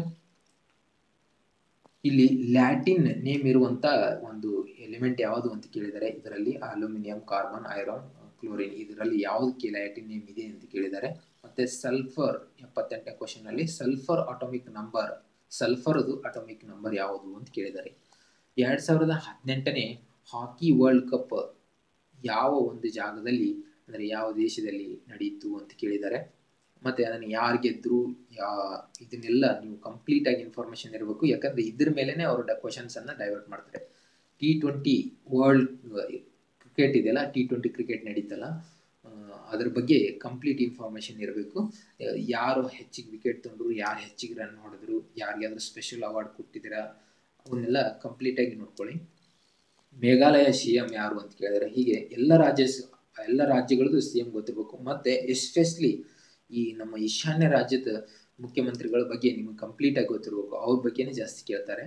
ಇಲ್ಲಿ ಲ್ಯಾಟಿನ್ ನೇಮ್ ಇರುವಂಥ ಒಂದು ಎಲಿಮೆಂಟ್ ಯಾವುದು ಅಂತ ಕೇಳಿದರೆ ಇದರಲ್ಲಿ ಅಲ್ಯೂಮಿನಿಯಂ ಕಾರ್ಬನ್ ಐರನ್ ಕ್ಲೋರಿನ್ ಇದರಲ್ಲಿ ಯಾವುದಕ್ಕೆ ಲ್ಯಾಟಿನ್ ನೇಮ್ ಇದೆ ಅಂತ ಕೇಳಿದ್ದಾರೆ ಮತ್ತು ಸಲ್ಫರ್ ಎಪ್ಪತ್ತೆಂಟನೇ ಕ್ವಶನಲ್ಲಿ ಸಲ್ಫರ್ ಆಟೋಮಿಕ್ ನಂಬರ್ ಸಲ್ಫರ್ದು ಅಟೋಮಿಕ್ ನಂಬರ್ ಯಾವುದು ಅಂತ ಕೇಳಿದ್ದಾರೆ ಎರಡು ಸಾವಿರದ ಹದಿನೆಂಟನೇ ಹಾಕಿ ವರ್ಲ್ಡ್ ಕಪ್ ಯಾವ ಒಂದು ಜಾಗದಲ್ಲಿ ಅಂದರೆ ಯಾವ ದೇಶದಲ್ಲಿ ನಡೆಯಿತು ಅಂತ ಕೇಳಿದ್ದಾರೆ ಮತ್ತು ಅದನ್ನು ಯಾರು ಗೆದ್ದರು ಯಾ ಇದನ್ನೆಲ್ಲ ನೀವು ಕಂಪ್ಲೀಟಾಗಿ ಇನ್ಫಾರ್ಮೇಷನ್ ಇರಬೇಕು ಯಾಕಂದರೆ ಇದ್ರ ಮೇಲೇ ಅವರು ಡ ಕ್ವಶನ್ಸನ್ನು ಡೈವರ್ಟ್ ಮಾಡ್ತಾರೆ ಟಿ ಟ್ವೆಂಟಿ ವರ್ಲ್ಡ್ ಕ್ರಿಕೆಟ್ ಇದೆಯಲ್ಲ ಟಿ ಟ್ವೆಂಟಿ ಕ್ರಿಕೆಟ್ ನಡೀತಲ್ಲ ಅದ್ರ ಬಗ್ಗೆ ಕಂಪ್ಲೀಟ್ ಇನ್ಫಾರ್ಮೇಷನ್ ಇರಬೇಕು ಯಾರು ಹೆಚ್ಚಿಗೆ ವಿಕೆಟ್ ತೊಗೊಂಡ್ರು ಯಾರು ಹೆಚ್ಚಿಗೆ ರನ್ ಹೊಡೆದ್ರು ಯಾರಿಗಾದ್ರೂ ಸ್ಪೆಷಲ್ ಅವಾರ್ಡ್ ಕೊಟ್ಟಿದ್ದೀರಾ ಅವನ್ನೆಲ್ಲ ಕಂಪ್ಲೀಟಾಗಿ ನೋಡ್ಕೊಳ್ಳಿ ಮೇಘಾಲಯ ಸಿ ಎಂ ಯಾರು ಅಂತ ಕೇಳಿದರೆ ಹೀಗೆ ಎಲ್ಲ ರಾಜ್ಯ ಎಲ್ಲ ರಾಜ್ಯಗಳದ್ದು ಸಿ ಎಂ ಗೊತ್ತಿರಬೇಕು ಮತ್ತು ಎಸ್ಪೆಷಲಿ ಈ ನಮ್ಮ ಈಶಾನ್ಯ ರಾಜ್ಯದ ಮುಖ್ಯಮಂತ್ರಿಗಳ ಬಗ್ಗೆ ನಿಮಗೆ ಕಂಪ್ಲೀಟಾಗಿ ಗೊತ್ತಿರಬೇಕು ಅವ್ರ ಬಗ್ಗೆನೇ ಜಾಸ್ತಿ ಕೇಳ್ತಾರೆ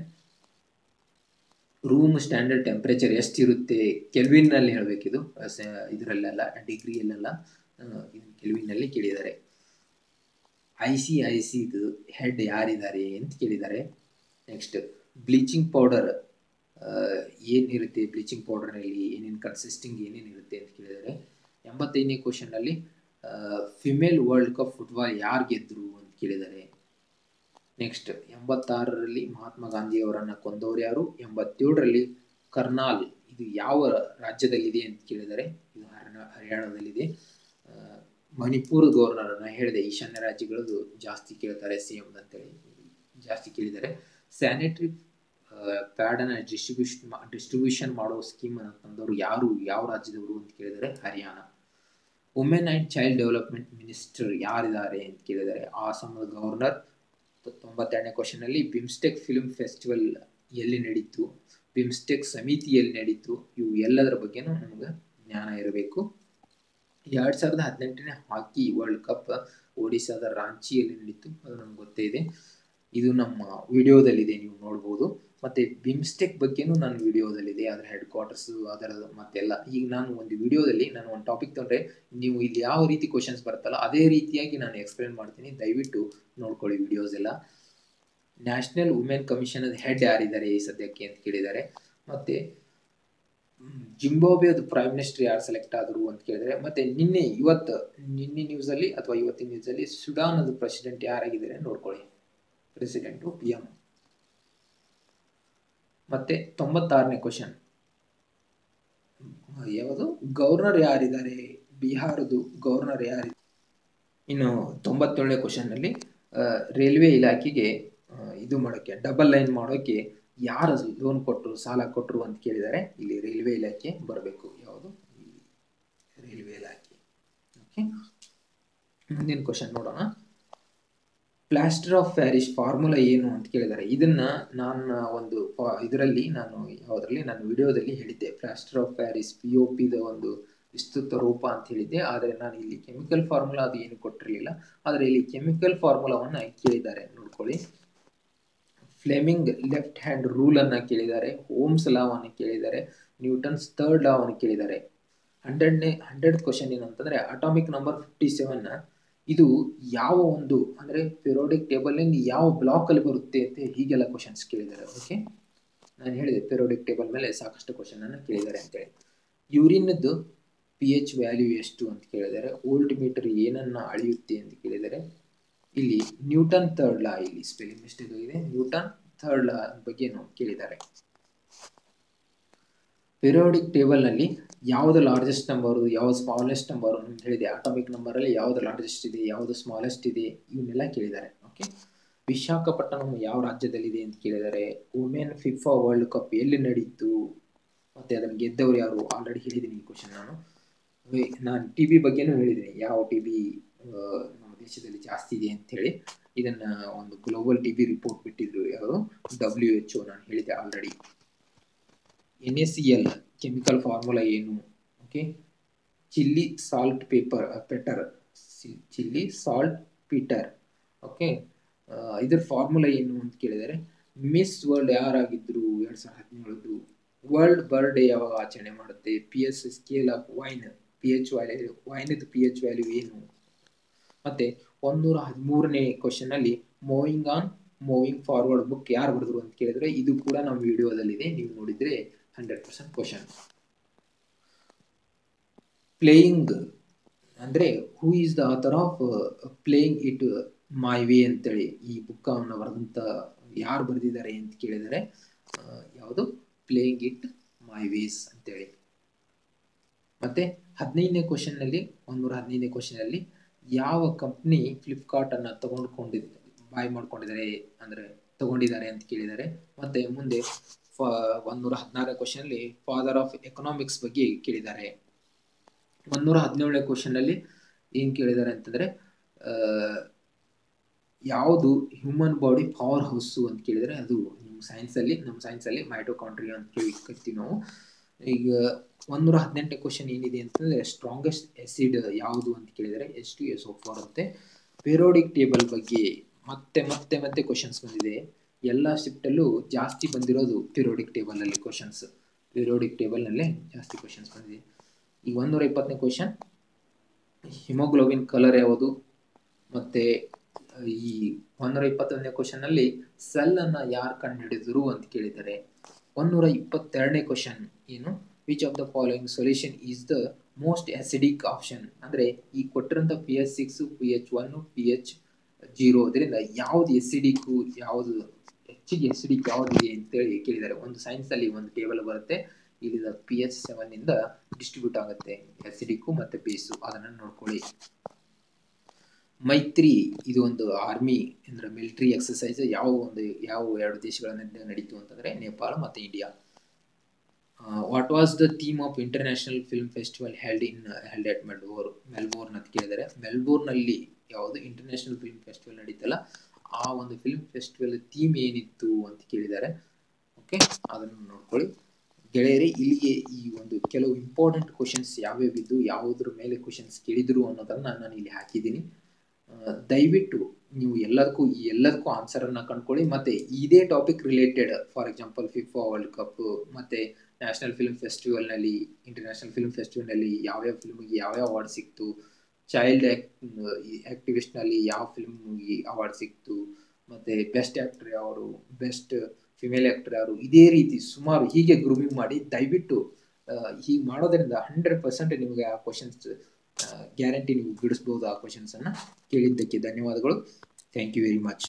ರೂಮ್ ಸ್ಟ್ಯಾಂಡರ್ಡ್ ಟೆಂಪ್ರೇಚರ್ ಎಷ್ಟಿರುತ್ತೆ ಕೆಲ್ವಿನ್ನಲ್ಲಿ ಹೇಳಬೇಕಿದು ಇದರಲ್ಲೆಲ್ಲ ಡಿಗ್ರಿಯಲ್ಲೆಲ್ಲ ಇದನ್ನು ಕೆಲ್ವಿನ್ನಲ್ಲಿ ಕೇಳಿದ್ದಾರೆ ಐ ಸಿ ಐ ಸಿದು ಹೆಡ್ ಯಾರಿದ್ದಾರೆ ಅಂತ ಕೇಳಿದ್ದಾರೆ ನೆಕ್ಸ್ಟ್ ಬ್ಲೀಚಿಂಗ್ ಪೌಡರ್ ಏನಿರುತ್ತೆ ಬ್ಲೀಚಿಂಗ್ ಪೌಡರ್ನಲ್ಲಿ ಏನೇನು ಕನ್ಸಿಸ್ಟಿಂಗ್ ಏನೇನು ಇರುತ್ತೆ ಅಂತ ಕೇಳಿದ್ದಾರೆ ಎಂಬತ್ತೈದನೇ ಕ್ವಶನ್ನಲ್ಲಿ ಫಿಮೇಲ್ ವರ್ಲ್ಡ್ ಕಪ್ ಫುಟ್ಬಾಲ್ ಯಾರು ಗೆದ್ದರು ಅಂತ ಕೇಳಿದ್ದಾರೆ ನೆಕ್ಸ್ಟ್ ಎಂಬತ್ತಾರರಲ್ಲಿ ಮಹಾತ್ಮ ಗಾಂಧಿಯವರನ್ನು ಕೊಂದವರು ಯಾರು ಎಂಬತ್ತೇಳರಲ್ಲಿ ಕರ್ನಾಲ್ ಇದು ಯಾವ ರಾಜ್ಯದಲ್ಲಿದೆ ಅಂತ ಕೇಳಿದರೆ ಇದು ಹರಿಯಾಣ ಹರಿಯಾಣದಲ್ಲಿದೆ ಮಣಿಪುರ ಗವರ್ನರನ್ನು ಹೇಳಿದೆ ಈಶಾನ್ಯ ರಾಜ್ಯಗಳದ್ದು ಜಾಸ್ತಿ ಕೇಳ್ತಾರೆ ಸಿ ಎಂ ಅಂತೇಳಿ ಜಾಸ್ತಿ ಕೇಳಿದ್ದಾರೆ ಸ್ಯಾನಿಟರಿ ಪ್ಯಾಡನ್ನು ಡಿಸ್ಟ್ರಿಬ್ಯೂಷನ್ ಡಿಸ್ಟ್ರಿಬ್ಯೂಷನ್ ಮಾಡೋ ಸ್ಕೀಮನ್ನು ತಂದವರು ಯಾರು ಯಾವ ರಾಜ್ಯದವರು ಅಂತ ಕೇಳಿದರೆ Haryana women and child development minister ಯಾರಿದ್ದಾರೆ ಅಂತ ಕೇಳಿದ್ದಾರೆ ಆಸಾಮದ ಗವರ್ನರ್ ತೊಂಬತ್ತೆರಡನೇ ಕ್ವಶನಲ್ಲಿ ಬಿಮ್ಸ್ಟೆಕ್ ಫಿಲ್ಮ್ ಫೆಸ್ಟಿವಲ್ ಎಲ್ಲಿ ನಡೀತು ಬಿಮ್ಸ್ಟೆಕ್ ಸಮಿತಿ ಎಲ್ಲಿ ನಡೀತು ಇವು ಎಲ್ಲದರ ಬಗ್ಗೆನೂ ನಮ್ಗೆ ಜ್ಞಾನ ಇರಬೇಕು ಎರಡು ಸಾವಿರದ ಹದಿನೆಂಟನೇ ಹಾಕಿ ವರ್ಲ್ಡ್ ಕಪ್ ಒಡಿಶಾದ ರಾಂಚಿಯಲ್ಲಿ ನಡೀತು ಅದು ನಮ್ಗೆ ಗೊತ್ತೇ ಇದೆ ಇದು ನಮ್ಮ ವಿಡಿಯೋದಲ್ಲಿದೆ ನೀವು ನೋಡ್ಬೋದು ಮತ್ತು ಬಿಮ್ಸ್ಟೆಕ್ ಬಗ್ಗೆನೂ ನನ್ನ ವಿಡಿಯೋದಲ್ಲಿದೆ ಅದರ ಹೆಡ್ ಕ್ವಾರ್ಟರ್ಸು ಅದರ ಮತ್ತೆಲ್ಲ ಈಗ ನಾನು ಒಂದು ವಿಡಿಯೋದಲ್ಲಿ ನಾನು ಒಂದು ಟಾಪಿಕ್ ತೊಗೊಂಡ್ರೆ ನೀವು ಇಲ್ಲಿ ಯಾವ ರೀತಿ ಕ್ವಶನ್ಸ್ ಬರುತ್ತಲ್ಲ ಅದೇ ರೀತಿಯಾಗಿ ನಾನು ಎಕ್ಸ್ಪ್ಲೇನ್ ಮಾಡ್ತೀನಿ ದಯವಿಟ್ಟು ನೋಡ್ಕೊಳ್ಳಿ ವಿಡಿಯೋಸ್ ಎಲ್ಲ ನ್ಯಾಷನಲ್ ವುಮೆನ್ ಕಮಿಷನದ ಹೆಡ್ ಯಾರಿದ್ದಾರೆ ಈ ಸದ್ಯಕ್ಕೆ ಅಂತ ಕೇಳಿದ್ದಾರೆ ಮತ್ತು ಜಿಂಬಾಬ್ವೆದು ಪ್ರೈಮ್ ಮಿನಿಸ್ಟರ್ ಯಾರು ಸೆಲೆಕ್ಟ್ ಆದರು ಅಂತ ಕೇಳಿದರೆ ಮತ್ತು ನಿನ್ನೆ ಇವತ್ತು ನಿನ್ನೆ ನ್ಯೂಸಲ್ಲಿ ಅಥವಾ ಇವತ್ತಿನ ನ್ಯೂಸಲ್ಲಿ ಸುಡಾನದ ಪ್ರೆಸಿಡೆಂಟ್ ಯಾರಾಗಿದ್ದಾರೆ ನೋಡ್ಕೊಳ್ಳಿ ಪ್ರೆಸಿಡೆಂಟು ಪಿ ಎಮ್ ಮತ್ತು ತೊಂಬತ್ತಾರನೇ ಕ್ವಶನ್ ಯಾವುದು ಗವರ್ನರ್ ಯಾರಿದ್ದಾರೆ ಬಿಹಾರದು ಗವರ್ನರ್ ಯಾರಿದ್ದಾರೆ ಇನ್ನು ತೊಂಬತ್ತೇಳನೇ ಕ್ವಶನ್ನಲ್ಲಿ ರೈಲ್ವೆ ಇಲಾಖೆಗೆ ಇದು ಮಾಡೋಕ್ಕೆ ಡಬಲ್ ಲೈನ್ ಮಾಡೋಕ್ಕೆ ಯಾರು ಲೋನ್ ಕೊಟ್ಟರು ಸಾಲ ಕೊಟ್ಟರು ಅಂತ ಕೇಳಿದ್ದಾರೆ ಇಲ್ಲಿ ರೈಲ್ವೆ ಇಲಾಖೆ ಬರಬೇಕು ಯಾವುದು ರೈಲ್ವೆ ಇಲಾಖೆ ಓಕೆ ಮುಂದಿನ ಕ್ವಶನ್ ನೋಡೋಣ ಪ್ಲಾಸ್ಟರ್ ಆಫ್ ಪ್ಯಾರಿಸ್ ಫಾರ್ಮುಲಾ ಏನು ಅಂತ ಕೇಳಿದ್ದಾರೆ ಇದನ್ನ ನಾನು ಒಂದು ಇದರಲ್ಲಿ ನಾನು ಯಾವುದರಲ್ಲಿ ನಾನು ವಿಡಿಯೋದಲ್ಲಿ ಹೇಳಿದ್ದೆ plaster of Paris P O ಪಿದ ಒಂದು ವಿಸ್ತೃತ ರೂಪ ಅಂತ ಹೇಳಿದ್ದೆ ಆದರೆ ನಾನು ಇಲ್ಲಿ ಕೆಮಿಕಲ್ ಫಾರ್ಮುಲಾ ಅದು ಏನು ಕೊಟ್ಟಿರಲಿಲ್ಲ ಆದರೆ ಇಲ್ಲಿ ಕೆಮಿಕಲ್ ಫಾರ್ಮುಲಾವನ್ನು ಕೇಳಿದ್ದಾರೆ ನೋಡ್ಕೊಳ್ಳಿ ಫ್ಲೆಮಿಂಗ್ ಲೆಫ್ಟ್ ಹ್ಯಾಂಡ್ ರೂಲನ್ನು ಕೇಳಿದ್ದಾರೆ ಓಮ್ಸ್ ಲಾವನ್ನು ಕೇಳಿದ್ದಾರೆ ನ್ಯೂಟನ್ಸ್ ಥರ್ಡ್ ಲಾವನ್ನು ಕೇಳಿದ್ದಾರೆ ಹಂಡ್ರೆಡ್ನೇ ಹಂಡ್ರೆಡ್ ಕ್ವಶನ್ ಏನಂತಂದರೆ ಅಟಾಮಿಕ್ ನಂಬರ್ ಫಿಫ್ಟಿ ಸೆವೆನ್ ಇದು ಯಾವ ಒಂದು ಅಂದರೆ ಪೆರೋಡಿಕ್ ಟೇಬಲ್ನಲ್ಲಿ ಯಾವ ಬ್ಲಾಕಲ್ಲಿ ಬರುತ್ತೆ ಅಂತ ಹೀಗೆಲ್ಲ ಕ್ವಶನ್ಸ್ ಕೇಳಿದ್ದಾರೆ ಓಕೆ ನಾನು ಹೇಳಿದೆ ಪೆರೋಡಿಕ್ ಟೇಬಲ್ ಮೇಲೆ ಸಾಕಷ್ಟು ಕ್ವಶನನ್ನು ಕೇಳಿದ್ದಾರೆ ಅಂತೇಳಿ ಯೂರಿನದ್ದು ಪಿ ಎಚ್ ವ್ಯಾಲ್ಯೂ ಎಷ್ಟು ಅಂತ ಕೇಳಿದ್ದಾರೆ ಓಲ್ಡ್ ಮೀಟರ್ ಏನನ್ನು ಅಳೆಯುತ್ತೆ ಅಂತ ಕೇಳಿದ್ದಾರೆ ಇಲ್ಲಿ ನ್ಯೂಟನ್ ಥರ್ಡ್ ಲಾ ಇಲ್ಲಿ ಸ್ಪೆಲ್ಲಿಂಗ್ ಮಿಸ್ಟೇಕ್ ಆಗಿದೆ ನ್ಯೂಟನ್ ಥರ್ಡ್ ಲಾ ಬಗ್ಗೆ ಕೇಳಿದ್ದಾರೆ ಪೆರಿಯೋಡಿಕ್ ಟೇಬಲ್ನಲ್ಲಿ ಯಾವುದು ಲಾರ್ಜೆಸ್ಟ್ ನಂಬರು ಯಾವುದು ಸ್ಮಾಲೆಸ್ಟ್ ನಂಬರು ಅಂತ ಹೇಳಿದೆ ಅಟಾಮಿಕ್ ನಂಬರಲ್ಲಿ ಯಾವುದು ಲಾರ್ಜೆಸ್ಟ್ ಇದೆ ಯಾವುದು ಸ್ಮಾಲೆಸ್ಟ್ ಇದೆ ಇವನ್ನೆಲ್ಲ ಕೇಳಿದ್ದಾರೆ ಓಕೆ ವಿಶಾಖಪಟ್ಟಣಂ ಯಾವ ರಾಜ್ಯದಲ್ಲಿದೆ ಅಂತ ಕೇಳಿದ್ದಾರೆ ವುಮೆನ್ ಫಿಫಾ ವರ್ಲ್ಡ್ ಕಪ್ ಎಲ್ಲಿ ನಡೀತು ಮತ್ತು ಅದನ್ನು ಗೆದ್ದವರು ಯಾರು ಆಲ್ರೆಡಿ ಹೇಳಿದ್ದೀನಿ ಈ ಕ್ವಶನ್ ನಾನು ನಾನು ಟಿ ಬಿ ಬಗ್ಗೆನೂ ಹೇಳಿದ್ದೀನಿ ಯಾವ ಟಿ ಬಿ ನಮ್ಮ ದೇಶದಲ್ಲಿ ಜಾಸ್ತಿ ಇದೆ ಅಂಥೇಳಿ ಇದನ್ನು ಒಂದು ಗ್ಲೋಬಲ್ ಟಿ ಬಿ ರಿಪೋರ್ಟ್ ಬಿಟ್ಟಿದ್ರು ಯಾವುದು ಡಬ್ಲ್ಯೂ ಎಚ್ ಒ ನಾನು ಹೇಳಿದೆ already N S C L chemical formula ಏನು okay chilli salt paper peter chilli salt peter okay ಇದ್ರ ಫಾರ್ಮುಲಾ ಏನು ಅಂತ ಕೇಳಿದರೆ ಮಿಸ್ ವರ್ಲ್ಡ್ ಯಾರಾಗಿದ್ದರು ಎರಡು ಸಾವಿರದ ಹದಿನೇಳದು ವರ್ಲ್ಡ್ ಬರ್ಡೇ ಯಾವಾಗ ಆಚರಣೆ ಮಾಡುತ್ತೆ P S scale of wine P H value ವೈನದ ಪಿ ಎಚ್ ವ್ಯಾಲ್ಯೂ ಏನು ಮತ್ತು ಒಂದೂರ ಹದಿಮೂರನೇ ಕ್ವಶನಲ್ಲಿ moving on moving forward book ಯಾರು ಬರೆದ್ರು ಅಂತ ಕೇಳಿದ್ರೆ ಇದು ಕೂಡ ನಮ್ಮ ವಿಡಿಯೋದಲ್ಲಿದೆ ನೀವು ನೋಡಿದರೆ ಹಂಡ್ರೆಡ್ ಪರ್ಸೆಂಟ್ ಕ್ವಶನ್ ಪ್ಲೇಯಿಂಗ್ ಅಂದರೆ who is the author of playing it my way ಅಂತೇಳಿ ಈ ಬುಕ್ಕವನ್ನು ಬರೆದಂಥ ಯಾರು ಬರೆದಿದ್ದಾರೆ ಅಂತ ಕೇಳಿದರೆ ಯಾವುದು ಪ್ಲೇಯಿಂಗ್ ಇಟ್ ಮೈ ವೇಸ್ ಅಂತೇಳಿ ಮತ್ತು ಹದಿನೈದನೇ ಕ್ವಶನ್ನಲ್ಲಿ ಒಂದೂರ ಹದಿನೈದನೇ ಕ್ವಶನಲ್ಲಿ ಯಾವ ಕಂಪ್ನಿ ಫ್ಲಿಪ್ಕಾರ್ಟನ್ನು ತಗೊಂಡ್ಕೊಂಡಿದ್ದ ಬಾಯ್ ಮಾಡ್ಕೊಂಡಿದ್ದಾರೆ ಅಂದರೆ ತಗೊಂಡಿದ್ದಾರೆ ಅಂತ ಕೇಳಿದ್ದಾರೆ ಮತ್ತು ಮುಂದೆ ಫ ಒಂದೂರ ಹದಿನಾರನೇ ಕ್ವಶನಲ್ಲಿ ಫಾದರ್ ಆಫ್ ಎಕನಾಮಿಕ್ಸ್ ಬಗ್ಗೆ ಕೇಳಿದ್ದಾರೆ ಒಂದೂರ ಹದಿನೇಳನೇ ಕ್ವಶನಲ್ಲಿ ಏನು ಕೇಳಿದ್ದಾರೆ ಅಂತಂದರೆ ಯಾವುದು ಹ್ಯೂಮನ್ ಬಾಡಿ ಪವರ್ ಹೌಸು ಅಂತ ಕೇಳಿದರೆ ಅದು ನಿಮ್ಮ ಸೈನ್ಸಲ್ಲಿ ನಮ್ಮ ಸೈನ್ಸಲ್ಲಿ ಮೈಟೋಕಾಂಟ್ರಿಯಾ ಅಂತ ಕೇಳಿ ಕರಿತೀವಿ ನಾವು ಈಗ ಒಂದೂರ ಹದಿನೆಂಟನೇ ಕ್ವಶನ್ ಏನಿದೆ ಅಂತಂದರೆ ಸ್ಟ್ರಾಂಗೆಸ್ಟ್ ಎಸಿಡ್ ಯಾವುದು ಅಂತ ಕೇಳಿದರೆ S two S O four ಅಂತೆ ಪೆರೋಡಿಕ್ ಟೇಬಲ್ ಬಗ್ಗೆ ಮತ್ತೆ ಮತ್ತೆ ಮತ್ತೆ ಕ್ವಶನ್ಸ್ ಬಂದಿದೆ ಎಲ್ಲ ಶಿಫ್ಟಲ್ಲೂ ಜಾಸ್ತಿ ಬಂದಿರೋದು ಪಿರಿಯೋಡಿಕ್ ಟೇಬಲಲ್ಲಿ ಕ್ವಶನ್ಸ್ ಪಿರಿಯೋಡಿಕ್ ಟೇಬಲ್ನಲ್ಲೇ ಜಾಸ್ತಿ ಕ್ವಶನ್ಸ್ ಬಂದಿದೆ ಈಗ ಒಂದೂರ ಇಪ್ಪತ್ತನೇ ಕ್ವಶನ್ ಹಿಮೋಗ್ಲೋಬಿನ್ ಕಲರ್ ಯಾವುದು ಮತ್ತು ಈ ಒಂದೂರ ಇಪ್ಪತ್ತೊಂದನೇ ಕ್ವಶನಲ್ಲಿ ಸೆಲ್ಲನ್ನು ಯಾರು ಕಂಡುಹಿಡಿದರು ಅಂತ ಕೇಳಿದ್ದಾರೆ ಒಂದೂರ ಇಪ್ಪತ್ತೆರಡನೇ ಕ್ವಶನ್ ಏನು which of the following solution is the most acidic option ಅಂದರೆ ಈ ಕೊಟ್ಟಿರೋಂಥ P H six P H one P H zero ಅದರಿಂದ ಯಾವುದು ಎಸಿಡಿಕ್ಕು ಯಾವುದು ಹೆಚ್ಚಿಗೆ ಎಸಿಡಿಕ್ ಯಾವುದಿದೆ ಅಂತೇಳಿ ಕೇಳಿದ್ದಾರೆ ಒಂದು ಸೈನ್ಸಲ್ಲಿ ಒಂದು ಟೇಬಲ್ ಬರುತ್ತೆ ಇಲ್ಲಿ ಪಿ ಎಚ್ ಸೆವೆನ್ನಿಂದ ಡಿಸ್ಟ್ರಿಬ್ಯೂಟ್ ಆಗುತ್ತೆ ಎಸಿಡಿಕ್ಕು ಮತ್ತು ಬೇಸು ಅದನ್ನು ನೋಡ್ಕೊಳ್ಳಿ ಮೈತ್ರಿ ಇದು ಒಂದು ಆರ್ಮಿ ಅಂದರೆ ಮಿಲಿಟರಿ ಎಕ್ಸಸೈಸ್ ಯಾವ ಒಂದು ಯಾವ ಎರಡು ದೇಶಗಳ ನಡೀತು ಅಂತಂದರೆ ನೇಪಾಳ ಮತ್ತು India what was the theme of international film festival held in held at Melbourne Melbourne ಅಂತ ಕೇಳಿದರೆ ಮೆಲ್ಬೋರ್ನಲ್ಲಿ ಯಾವುದು ಇಂಟರ್ನ್ಯಾಷನಲ್ ಫಿಲ್ಮ್ ಫೆಸ್ಟಿವಲ್ ನಡೀತಲ್ಲ ಆ ಒಂದು ಫಿಲ್ಮ್ ಫೆಸ್ಟಿವಲ್ ಥೀಮ್ ಏನಿತ್ತು ಅಂತ ಕೇಳಿದ್ದಾರೆ ಓಕೆ ಅದನ್ನು ನೋಡ್ಕೊಳ್ಳಿ ಗೆಳೆಯರಿ ಇಲ್ಲಿಗೆ ಈ ಒಂದು ಕೆಲವು ಇಂಪಾರ್ಟೆಂಟ್ ಕ್ವಶನ್ಸ್ ಯಾವ್ಯಾವ ಇದ್ದು ಯಾವುದ್ರ ಮೇಲೆ ಕ್ವಶನ್ಸ್ ಕೇಳಿದ್ರು ಅನ್ನೋದನ್ನು ನಾನು ಇಲ್ಲಿ ಹಾಕಿದ್ದೀನಿ ದಯವಿಟ್ಟು ನೀವು ಎಲ್ಲದಕ್ಕೂ ಈ ಎಲ್ಲದಕ್ಕೂ ಆನ್ಸರನ್ನು ಕಂಡ್ಕೊಳ್ಳಿ ಮತ್ತು ಇದೇ topic related for example FIFA world cup ಮತ್ತು ನ್ಯಾಷನಲ್ ಫಿಲ್ಮ್ ಫೆಸ್ಟಿವಲ್ನಲ್ಲಿ ಇಂಟರ್ನ್ಯಾಷನಲ್ ಫಿಲ್ಮ್ ಫೆಸ್ಟಿವಲ್ನಲ್ಲಿ ಯಾವ್ಯಾವ ಫಿಲ್ಮಿಗೆ ಯಾವ್ಯಾವ ಅವಾರ್ಡ್ ಸಿಕ್ತು ಚೈಲ್ಡ್ ಆ್ಯಕ್ಟಿವಿಸ್ಟ್ನಲ್ಲಿ ಯಾವ ಫಿಲ್ಮ್ಗೆ ಅವಾರ್ಡ್ ಸಿಕ್ತು ಮತ್ತು ಬೆಸ್ಟ್ ಆ್ಯಕ್ಟರ್ ಯಾರು ಬೆಸ್ಟ್ ಫಿಮೇಲ್ ಆ್ಯಕ್ಟರ್ ಯಾರು ಇದೇ ರೀತಿ ಸುಮಾರು ಹೀಗೆ ಗ್ರೂಮಿಂಗ್ ಮಾಡಿ ದಯವಿಟ್ಟು ಹೀಗೆ ಮಾಡೋದ್ರಿಂದ ಹಂಡ್ರೆಡ್ ಪರ್ಸೆಂಟ್ ನಿಮಗೆ ಆ ಕ್ವಶನ್ಸ್ ಗ್ಯಾರಂಟಿ ನೀವು ಬಿಡಿಸ್ಬೋದು ಆ ಕ್ವಶನ್ಸನ್ನು ಕೇಳಿದ್ದಕ್ಕೆ ಧನ್ಯವಾದಗಳು ಥ್ಯಾಂಕ್ ಯು ವೆರಿ ಮಚ್